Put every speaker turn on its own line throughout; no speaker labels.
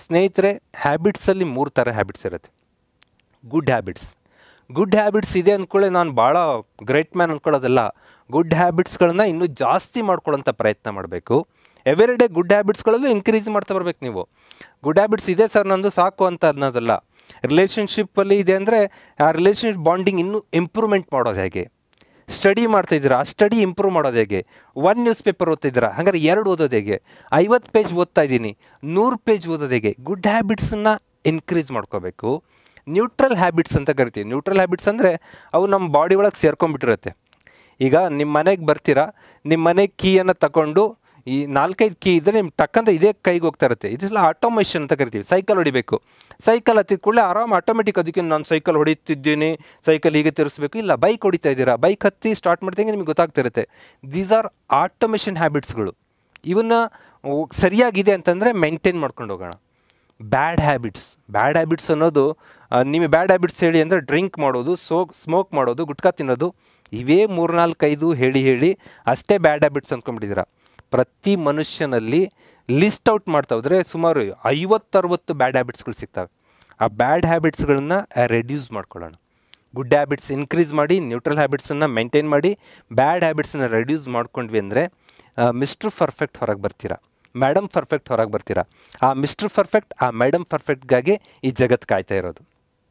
ಸ್ನೇಹಿತರೆ ಹ್ಯಾಬಿಟ್ಸಲ್ಲಿ ಮೂರು ಥರ ಹ್ಯಾಬಿಟ್ಸ್ ಇರುತ್ತೆ ಗುಡ್ ಹ್ಯಾಬಿಟ್ಸ್ ಗುಡ್ ಹ್ಯಾಬಿಟ್ಸ್ ಇದೆ ಅಂದ್ಕೊಳ್ಳಿ ನಾನು ಭಾಳ ಗ್ರೇಟ್ ಮ್ಯಾನ್ ಅಂದ್ಕೊಳ್ಳೋದಲ್ಲ ಗುಡ್ ಹ್ಯಾಬಿಟ್ಸ್ಗಳನ್ನ ಇನ್ನೂ ಜಾಸ್ತಿ ಮಾಡ್ಕೊಳ್ಳೋಂಥ ಪ್ರಯತ್ನ ಮಾಡಬೇಕು ಎವ್ರಿ ಡೇ ಗುಡ್ ಹ್ಯಾಬಿಟ್ಸ್ಗಳಲ್ಲೂ ಇನ್ಕ್ರೀಸ್ ಮಾಡ್ತಾ ಬರ್ಬೇಕು ನೀವು ಗುಡ್ ಹ್ಯಾಬಿಟ್ಸ್ ಇದೆ ಸರ್ ನಂದು ಸಾಕು ಅಂತ ಅನ್ನೋದಲ್ಲ ರಿಲೇಷನ್ಶಿಪ್ಪಲ್ಲಿ ಇದೆ ಅಂದರೆ ಆ ರಿಲೇಷನ್ಶಿಪ್ ಬಾಂಡಿಂಗ್ ಇನ್ನೂ ಇಂಪ್ರೂವ್ಮೆಂಟ್ ಮಾಡೋದು ಹೇಗೆ ಸ್ಟಡಿ ಮಾಡ್ತಾ ಇದ್ದೀರಾ ಆ ಸ್ಟಡಿ ಇಂಪ್ರೂವ್ ಮಾಡೋದು ಹೇಗೆ ಒನ್ ನ್ಯೂಸ್ ಪೇಪರ್ ಓದ್ತಿದ್ದೀರಾ ಹಾಗಾದ್ರೆ ಎರಡು ಓದೋದು ಹೇಗೆ ಐವತ್ತು ಪೇಜ್ ಓದ್ತಾ ಇದ್ದೀನಿ ನೂರು ಪೇಜ್ ಓದೋದು ಹೇಗೆ ಗುಡ್ ಹ್ಯಾಬಿಟ್ಸನ್ನ ಇನ್ಕ್ರೀಸ್ ಮಾಡ್ಕೋಬೇಕು ನ್ಯೂಟ್ರಲ್ ಹ್ಯಾಬಿಟ್ಸ್ ಅಂತ ಕರಿತೀವಿ ನ್ಯೂಟ್ರಲ್ ಹ್ಯಾಬಿಟ್ಸ್ ಅಂದರೆ ಅವು ನಮ್ಮ ಬಾಡಿ ಒಳಗೆ ಸೇರ್ಕೊಂಡ್ಬಿಟ್ಟಿರುತ್ತೆ ಈಗ ನಿಮ್ಮ ಮನೆಗೆ ಬರ್ತೀರಾ ನಿಮ್ಮ ಮನೆ ಕೀಯನ್ನು ತಗೊಂಡು ಈ ನಾಲ್ಕೈದು ಕೀ ಇದ್ದರೆ ನಿಮ್ಮ ಟಕ್ಕಂತ ಇದೇ ಕೈಗೆ ಹೋಗ್ತಾ ಇರುತ್ತೆ ಇದೆಲ್ಲ ಆಟೋಮೇಷನ್ ಅಂತ ಕರಿತೀವಿ ಸೈಕಲ್ ಹೊಡಿಬೇಕು ಸೈಕಲ್ ಹತ್ತಿದ ಕೂಡಲೇ ಆರಾಮ್ ಆಟೋಮೆಟಿಕ್ ಅದಕ್ಕೆ ನಾನು ಸೈಕಲ್ ಹೊಡಿತಿದ್ದೀನಿ ಸೈಕಲ್ ಹೀಗೆ ತಿರ್ಸ್ಬೇಕು ಇಲ್ಲ ಬೈಕ್ ಹೊಡಿತಾ ಇದ್ದೀರಾ ಬೈಕ್ ಹತ್ತಿ ಸ್ಟಾರ್ಟ್ ಮಾಡ್ದಂಗೆ ನಿಮಗೆ ಗೊತ್ತಾಗ್ತಿರುತ್ತೆ ದೀಸ್ ಆರ್ ಆಟೋಮೇಷನ್ ಹ್ಯಾಬಿಟ್ಸ್ಗಳು ಇವನ್ನ ಓ, ಸರಿಯಾಗಿದೆ ಅಂತಂದರೆ ಮೇಂಟೈನ್ ಮಾಡ್ಕೊಂಡು ಹೋಗೋಣ ಬ್ಯಾಡ್ ಹ್ಯಾಬಿಟ್ಸ್ ಬ್ಯಾಡ್ ಹ್ಯಾಬಿಟ್ಸ್ ಅನ್ನೋದು ಆ, ನಿಮಗೆ ಬ್ಯಾಡ್ ಹ್ಯಾಬಿಟ್ಸ್ ಹೇಳಿ ಅಂದರೆ ಡ್ರಿಂಕ್ ಮಾಡೋದು ಸೋ ಸ್ಮೋಕ್ ಮಾಡೋದು ಗುಟ್ಕಾ ತಿನ್ನೋದು ಇವೇ ಮೂರ್ನಾಲ್ಕೈದು ಹೇಳಿ ಹೇಳಿ ಅಷ್ಟೇ ಬ್ಯಾಡ್ ಹ್ಯಾಬಿಟ್ಸ್ ಅಂದ್ಕೊಂಡ್ಬಿಟ್ಟಿದ್ದೀರಾ ಪ್ರತಿ ಮನುಷ್ಯನಲ್ಲಿ ಲಿಸ್ಟ್ ಔಟ್ ಮಾಡ್ತಾ ಹೋದರೆ ಸುಮಾರು ಐವತ್ತರವತ್ತು ಬ್ಯಾಡ್ ಹ್ಯಾಬಿಟ್ಸ್ಗಳು ಸಿಗ್ತವೆ ಆ ಬ್ಯಾಡ್ ಹ್ಯಾಬಿಟ್ಸ್ಗಳನ್ನ ರೆಡ್ಯೂಸ್ ಮಾಡ್ಕೊಳ್ಳೋಣ ಗುಡ್ ಹ್ಯಾಬಿಟ್ಸ್ ಇನ್ಕ್ರೀಸ್ ಮಾಡಿ ನ್ಯೂಟ್ರಲ್ ಹ್ಯಾಬಿಟ್ಸನ್ನು ಮೇಂಟೈನ್ ಮಾಡಿ ಬ್ಯಾಡ್ ಹ್ಯಾಬಿಟ್ಸನ್ನ ರೆಡ್ಯೂಸ್ ಮಾಡ್ಕೊಂಡ್ವಿ ಅಂದರೆ ಮಿಸ್ಟ್ರ್ ಪರ್ಫೆಕ್ಟ್ ಹೊರಗೆ ಬರ್ತೀರಾ ಮೇಡಮ್ ಪರ್ಫೆಕ್ಟ್ ಹೊರಗೆ ಬರ್ತೀರಾ ಆ ಮಿಸ್ಟ್ರ್ ಪರ್ಫೆಕ್ಟ್ ಆ ಮೇಡಮ್ ಪರ್ಫೆಕ್ಟ್ಗಾಗಿ ಈ ಜಗತ್ತು ಕಾಯ್ತಾ ಇರೋದು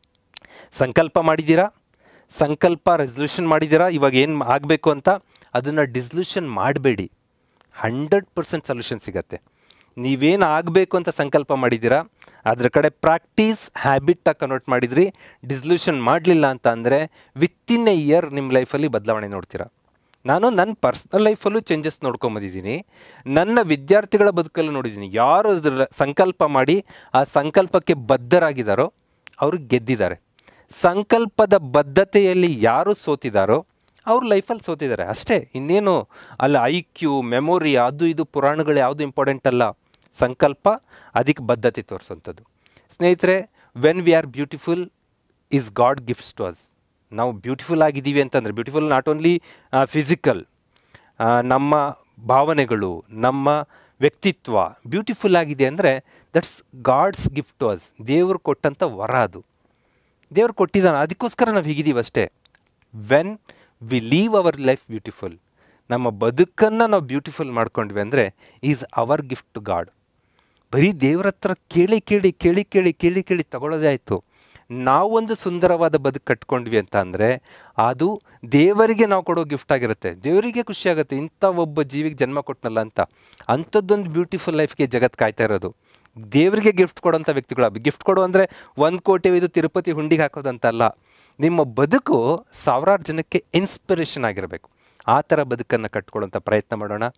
ಸಂಕಲ್ಪ ಮಾಡಿದ್ದೀರಾ ಸಂಕಲ್ಪ ರೆಸಲ್ಯೂಷನ್ ಮಾಡಿದ್ದೀರಾ ಇವಾಗ ಏನು ಆಗಬೇಕು ಅಂತ ಅದನ್ನು ಡಿಸ್ಲ್ಯೂಷನ್ ಮಾಡಬೇಡಿ ಹಂಡ್ರೆಡ್ ಪರ್ಸೆಂಟ್ ಸೊಲ್ಯೂಷನ್ ಸಿಗತ್ತೆ ನೀವೇನು ಆಗಬೇಕು ಅಂತ ಸಂಕಲ್ಪ ಮಾಡಿದ್ದೀರಾ ಅದ್ರ ಕಡೆ ಪ್ರಾಕ್ಟೀಸ್ ಹ್ಯಾಬಿಟಾಗಿ ಕನ್ವರ್ಟ್ ಮಾಡಿದ್ರಿ ಡಿಸ್ಲ್ಯೂಷನ್ ಮಾಡಲಿಲ್ಲ ಅಂತ ಅಂದರೆ ವಿತ್ತಿನ್ ಎ ಇಯರ್ ನಿಮ್ಮ ಲೈಫಲ್ಲಿ ಬದಲಾವಣೆ ನೋಡ್ತೀರಾ ನಾನು ನನ್ನ ಪರ್ಸ್ನಲ್ ಲೈಫಲ್ಲೂ ಚೇಂಜಸ್ ನೋಡ್ಕೊಂಬಂದಿದ್ದೀನಿ ನನ್ನ ವಿದ್ಯಾರ್ಥಿಗಳ ಬದುಕಲ್ಲೂ ನೋಡಿದ್ದೀನಿ ಯಾರು ಅದ್ರ ಸಂಕಲ್ಪ ಮಾಡಿ ಆ ಸಂಕಲ್ಪಕ್ಕೆ ಬದ್ಧರಾಗಿದ್ದಾರೋ ಅವರು ಗೆದ್ದಿದ್ದಾರೆ ಸಂಕಲ್ಪದ ಬದ್ಧತೆಯಲ್ಲಿ ಯಾರು ಸೋತಿದ್ದಾರೋ ಅವ್ರ ಲೈಫಲ್ಲಿ ಸೋತಿದ್ದಾರೆ ಅಷ್ಟೇ ಇನ್ನೇನು ಅಲ್ಲಿ ಐ ಕ್ಯೂ ಮೆಮೊರಿ ಅದು ಇದು ಪುರಾಣಗಳು ಯಾವುದು ಇಂಪಾರ್ಟೆಂಟ್ ಅಲ್ಲ ಸಂಕಲ್ಪ ಅದಕ್ಕೆ ಬದ್ಧತೆ ತೋರಿಸೋಂಥದ್ದು ಸ್ನೇಹಿತರೆ when we are beautiful is God gifts to us ನಾವು ಬ್ಯೂಟಿಫುಲ್ ಆಗಿದ್ದೀವಿ ಅಂತಂದರೆ ಬ್ಯೂಟಿಫುಲ್ ನಾಟ್ ಓನ್ಲಿ ಫಿಸಿಕಲ್ ನಮ್ಮ ಭಾವನೆಗಳು ನಮ್ಮ ವ್ಯಕ್ತಿತ್ವ ಬ್ಯೂಟಿಫುಲ್ ಆಗಿದೆ ಅಂದರೆ that's God's gift to us ದೇವರು ಕೊಟ್ಟಂಥ ವರ ಅದು ದೇವ್ರು ಕೊಟ್ಟಿದ್ದಾನೆ ಅದಕ್ಕೋಸ್ಕರ ನಾವು ಹೀಗಿದ್ದೀವಿ ಅಷ್ಟೇ when we live our life beautiful ನಮ್ಮ ಬದುಕನ್ನು ನಾವು ಬ್ಯೂಟಿಫುಲ್ ಮಾಡ್ಕೊಂಡ್ವಿ ಅಂದರೆ is our gift to God ಬರೀ ದೇವ್ರ ಹತ್ರ ಕೇಳಿ ಕೇಳಿ ಕೇಳಿ ಕೇಳಿ ಕೇಳಿ ಕೇಳಿ ತಗೊಳ್ಳೋದೇ ಆಯಿತು ನಾವೊಂದು ಸುಂದರವಾದ ಬದುಕು ಕಟ್ಕೊಂಡ್ವಿ ಅಂತ ಅಂದರೆ ಅದು ದೇವರಿಗೆ ನಾವು ಕೊಡೋ ಗಿಫ್ಟ್ ಆಗಿರುತ್ತೆ ದೇವರಿಗೆ ಖುಷಿ ಆಗುತ್ತೆ ಇಂಥ ಒಬ್ಬ ಜೀವಿಗೆ ಜನ್ಮ ಕೊಟ್ಟನಲ್ಲ ಅಂತ ಅಂಥದ್ದೊಂದು ಬ್ಯೂಟಿಫುಲ್ ಲೈಫ್ಗೆ ಜಗತ್ತು ಕಾಯ್ತಾ ಇರೋದು ದೇವರಿಗೆ ಗಿಫ್ಟ್ ಕೊಡೋಂಥ ವ್ಯಕ್ತಿಗಳು ಗಿಫ್ಟ್ ಕೊಡು ಅಂದರೆ ಒಂದು ಕೋಟಿ ಇದು ತಿರುಪತಿ ಹುಂಡಿಗೆ ಹಾಕೋದಂತಲ್ಲ ನಿಮ್ಮ ಬದುಕು ಸಾವಿರಾರು ಜನಕ್ಕೆ ಇನ್ಸ್ಪಿರೇಷನ್ ಆಗಿರಬೇಕು ಆ ಥರ ಬದುಕನ್ನು ಕಟ್ಕೊಳ್ಳೋಂಥ ಪ್ರಯತ್ನ ಮಾಡೋಣ